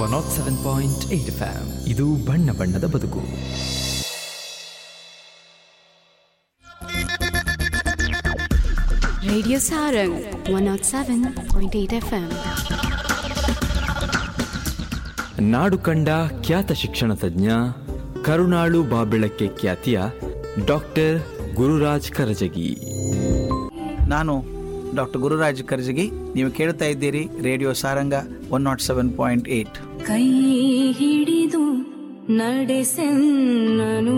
Not seven point eight FM ಇದು ಬಣ್ಣ ಬಣ್ಣದ ಬದುಕು Radio Sarang 107.8 FM. ನಾಡು ಕಂಡ ಖ್ಯಾತ ಶಿಕ್ಷಣ ತಜ್ಞ ಕರುಣಾಳು ಬಾಬೆಳಕ್ಕೆ ಖ್ಯಾತಿಯ ಡಾಕ್ಟರ್ ಗುರುರಾಜ್ ಕರಜಗಿ ನಾನು ಡಾಕ್ಟರ್ ಗುರುರಾಜ್ ಕರ್ಜಗಿ ನೀವು ಕೇಳ್ತಾ ಇದ್ದೀರಿ radio Saranga one nought seven point eight ಕೈ ಹಿಡಿದು ನಡೆಸೆನ್ನನು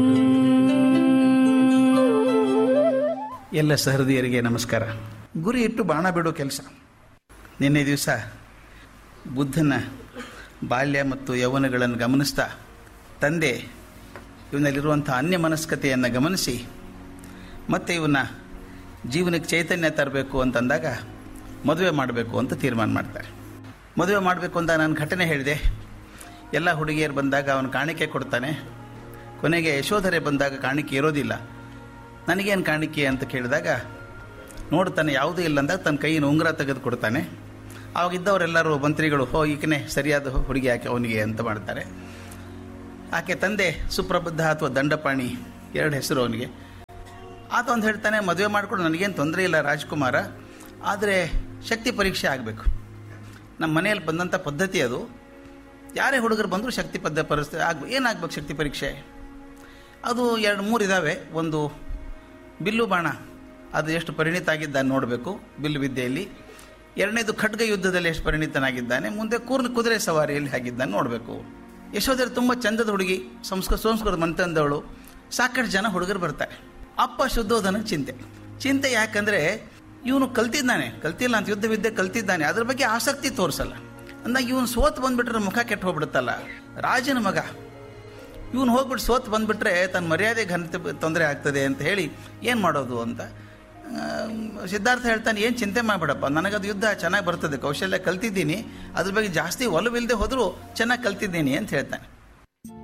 ಎಲ್ಲ ಸಹೃದಯರಿಗೆ ನಮಸ್ಕಾರ ಗುರಿ ಇಟ್ಟು ಬಾಣ ಬಿಡೋ ಕೆಲಸ ನಿನ್ನೆ ದಿವಸ ಬುದ್ಧನ ಬಾಲ್ಯ ಮತ್ತು ಯೌವನಗಳನ್ನು ಗಮನಿಸ್ತಾ ತಂದೆ ಇವನಲ್ಲಿರುವಂಥ ಅನ್ಯ ಮನಸ್ಕತೆಯನ್ನು ಗಮನಿಸಿ ಮತ್ತೆ ಇವನ್ನ ಜೀವನಕ್ಕೆ ಚೈತನ್ಯ ತರಬೇಕು ಅಂತಂದಾಗ ಮದುವೆ ಮಾಡಬೇಕು ಅಂತ ತೀರ್ಮಾನ ಮಾಡ್ತಾರೆ ಮದುವೆ ಮಾಡಬೇಕು ಅಂತ ನಾನು ಘಟನೆ ಹೇಳಿದೆ ಎಲ್ಲ ಹುಡುಗಿಯರು ಬಂದಾಗ ಅವನು ಕಾಣಿಕೆ ಕೊಡ್ತಾನೆ ಕೊನೆಗೆ ಯಶೋಧರೆ ಬಂದಾಗ ಕಾಣಿಕೆ ಇರೋದಿಲ್ಲ ನನಗೇನು ಕಾಣಿಕೆ ಅಂತ ಕೇಳಿದಾಗ ನೋಡ್ತಾನೆ ಯಾವುದೂ ಇಲ್ಲ ಅಂದಾಗ ತನ್ನ ಕೈಯಿನ ಉಂಗುರ ತೆಗೆದು ಕೊಡ್ತಾನೆ ಆವಾಗಿದ್ದವರೆಲ್ಲರೂ ಮಂತ್ರಿಗಳು ಹೋ ಈಕನೇ ಸರಿಯಾದ ಹುಡುಗಿ ಆಕೆ ಅವನಿಗೆ ಅಂತ ಮಾಡ್ತಾರೆ ಆಕೆ ತಂದೆ ಸುಪ್ರಬುದ್ಧ ಅಥವಾ ದಂಡಪಾಣಿ ಎರಡು ಹೆಸರು ಅವನಿಗೆ ಆತ ಒಂದು ಹೇಳ್ತಾನೆ ಮದುವೆ ಮಾಡಿಕೊಂಡು ನನಗೇನು ತೊಂದರೆ ಇಲ್ಲ ರಾಜ್ಕುಮಾರ ಆದರೆ ಶಕ್ತಿ ಪರೀಕ್ಷೆ ಆಗಬೇಕು ನಮ್ಮ ಮನೆಯಲ್ಲಿ ಬಂದಂಥ ಪದ್ಧತಿ ಅದು ಯಾರೇ ಹುಡುಗರು ಬಂದರೂ ಶಕ್ತಿ ಪದ್ಧ ಪರಿಸ್ಥಿತಿ ಆಗ್ಬೇಕು ಏನಾಗಬೇಕು ಶಕ್ತಿ ಪರೀಕ್ಷೆ ಅದು ಎರಡು ಮೂರು ಇದ್ದಾವೆ ಒಂದು ಬಿಲ್ಲು ಬಾಣ ಅದು ಎಷ್ಟು ಪರಿಣಿತ ಆಗಿದ್ದಾನೆ ನೋಡಬೇಕು ಬಿಲ್ಲು ವಿದ್ಯೆಯಲ್ಲಿ ಎರಡನೇದು ಖಡ್ಗ ಯುದ್ಧದಲ್ಲಿ ಎಷ್ಟು ಪರಿಣಿತನಾಗಿದ್ದಾನೆ ಮುಂದೆ ಕೂರ್ನ ಕುದುರೆ ಸವಾರಿಯಲ್ಲಿ ಆಗಿದ್ದಾನೆ ನೋಡಬೇಕು ಯಶೋಧರ ತುಂಬ ಚಂದದ ಹುಡುಗಿ ಸಂಸ್ಕೃತ ಸಂಸ್ಕೃತ ಮಂತಂದವಳು ಸಾಕಷ್ಟು ಜನ ಹುಡುಗರು ಬರ್ತಾರೆ ಅಪ್ಪ ಶುದ್ಧೋಧನ ಚಿಂತೆ ಚಿಂತೆ ಯಾಕಂದರೆ ಇವನು ಕಲ್ತಿದ್ದಾನೆ ಕಲ್ತಿಲ್ಲ ಅಂತ ಯುದ್ಧ ವಿದ್ಯೆ ಕಲ್ತಿದ್ದಾನೆ ಅದ್ರ ಬಗ್ಗೆ ಆಸಕ್ತಿ ತೋರಿಸಲ್ಲ ಅಂದಾಗ ಇವನು ಸೋತ್ ಬಂದ್ಬಿಟ್ರೆ ಮುಖ ಕೆಟ್ಟು ಹೋಗ್ಬಿಡುತ್ತಲ್ಲ ರಾಜನ ಮಗ ಇವನು ಹೋಗ್ಬಿಟ್ಟು ಸೋತ್ ಬಂದ್ಬಿಟ್ರೆ ತನ್ನ ಮರ್ಯಾದೆ ಘನತೆ ತೊಂದರೆ ಆಗ್ತದೆ ಅಂತ ಹೇಳಿ ಏನು ಮಾಡೋದು ಅಂತ ಆ, ಸಿದ್ಧಾರ್ಥ ಹೇಳ್ತಾನೆ ಏನು ಚಿಂತೆ ಮಾಡಬೇಡಪ್ಪ ನನಗದು ಯುದ್ಧ ಚೆನ್ನಾಗಿ ಬರ್ತದೆ ಕೌಶಲ್ಯ ಕಲ್ತಿದ್ದೀನಿ ಅದ್ರ ಬಗ್ಗೆ ಜಾಸ್ತಿ ಒಲವಿಲ್ಲದೆ ಹೋದರೂ ಚೆನ್ನಾಗಿ ಕಲ್ತಿದ್ದೀನಿ ಅಂತ ಹೇಳ್ತಾನೆ